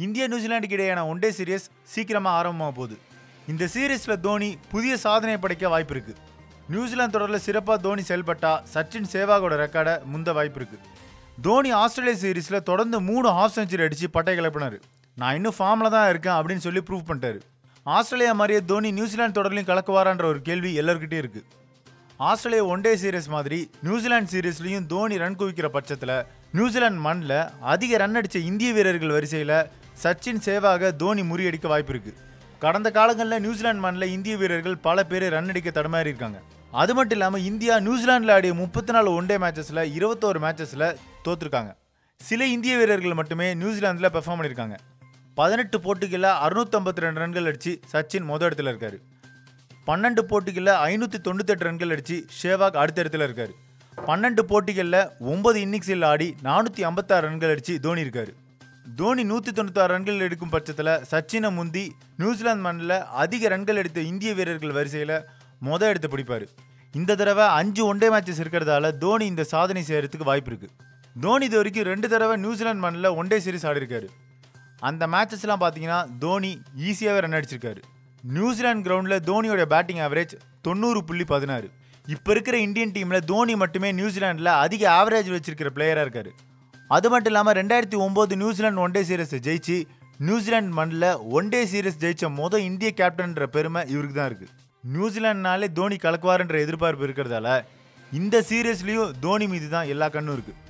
India நியூசிலாந்துக்கு இடையேயான one day serious சீக்கிரமாக ஆரம்பமாக போகுது இந்த சீரீஸில் தோனி புதிய சாதனை படைக்க வாய்ப்பு இருக்கு நியூசிலாந்து தொடரில் சிறப்பாக தோனி செயல்பட்டா சச்சின் சேவாகோட ரெக்கார்டை முந்த வாய்ப்பு இருக்கு தோனி ஆஸ்திரேலியா சீரீஸில் தொடர்ந்து மூணு ஹாஃப் செஞ்சுரி அடித்து பட்டை கிளப்பினார் நான் இன்னும் ஃபார்மில் தான் இருக்கேன் அப்படின்னு சொல்லி ப்ரூவ் பண்ணிட்டாரு ஆஸ்திரேலியா மாதிரியே தோனி நியூசிலாந்து தொடர்லையும் கலக்குவாரான்ற ஒரு கேள்வி எல்லாருக்கிட்டே இருக்குது ஆஸ்திரேலியா ஒன் டே சீரிஸ் மாதிரி நியூசிலாந்து சீரீஸ்லையும் தோனி ரன் குவிக்கிற பட்சத்தில் நியூசிலாந்து மண்ணில் அதிக ரன் அடித்த இந்திய வீரர்கள் வரிசையில் சச்சின் சேவாக தோனி முறியடிக்க வாய்ப்பு இருக்கு கடந்த காலங்களில் நியூசிலாந்து மண்ணில் இந்திய வீரர்கள் பல பேர் ரன் அடிக்க தடுமாறி இருக்காங்க அது மட்டும் இல்லாமல் இந்தியா நியூசிலாந்தில் ஆடிய முப்பத்தி நாலு ஒன் டே மேட்சஸில் இருபத்தோரு மேட்சஸில் தோத்துருக்காங்க சில இந்திய வீரர்கள் மட்டுமே நியூசிலாந்தில் பெர்ஃபார்ம் பண்ணியிருக்காங்க பதினெட்டு போட்டிகளில் அறுநூத்தம்பத்தி ரெண்டு ரன்கள் அடித்து சச்சின் மொதல் இடத்துல இருக்காரு பன்னெண்டு போட்டிகளில் ஐநூற்றி தொண்ணூத்தெட்டு ரன்கள் அடித்து ஷேவாக் அடுத்த இடத்துல இருக்காரு பன்னெண்டு போட்டிகளில் ஒன்பது இன்னிங்ஸில் ஆடி நானூற்றி ஐம்பத்தாறு ரன்கள் அடித்து தோனி இருக்காரு தோனி நூற்றி தொண்ணூத்தாறு ரன்கள் எடுக்கும் பட்சத்தில் சச்சினை முந்தி நியூசிலாந்து மண்ணில் அதிக ரன்கள் எடுத்த இந்திய வீரர்கள் வரிசையில் மொதல் எடுத்து பிடிப்பார் இந்த தடவை அஞ்சு ஒன் டே மேட்சஸ் இருக்கிறதால தோனி இந்த சாதனை செய்யறதுக்கு வாய்ப்பு இருக்கு தோனி இது வரைக்கும் ரெண்டு தடவை நியூசிலாந்து மண்ணில் ஒன் டே சீரிஸ் ஆடிருக்காரு அந்த மேட்சஸ்லாம் பார்த்தீங்கன்னா தோனி ஈஸியாகவே ரன் அடிச்சிருக்காரு நியூசிலாந்து கிரவுண்டில் தோனியோட பேட்டிங் ஆவரேஜ் தொண்ணூறு புள்ளி பதினாறு இப்போ இருக்கிற இந்தியன் டீமில் தோனி மட்டுமே நியூசிலாண்டில் அதிக ஆவரேஜ் வச்சிருக்கிற பிளேயராக இருக்காரு அது மட்டும் இல்லாமல் ரெண்டாயிரத்தி ஒம்பது நியூசிலாந்து ஒன் டே சீரிஸ் ஜெயிச்சு நியூசிலாந்து மண்ணில் ஒன் டே சீரிஸ் ஜெயிச்ச மொதல் இந்திய கேப்டன்ற பெருமை இவருக்கு தான் இருக்குது நியூசிலாந்துனாலே தோனி கலக்குவாருன்ற எதிர்பார்ப்பு இருக்கிறதால இந்த சீரியஸ்லேயும் தோனி மீது தான் எல்லா கண்ணும் இருக்குது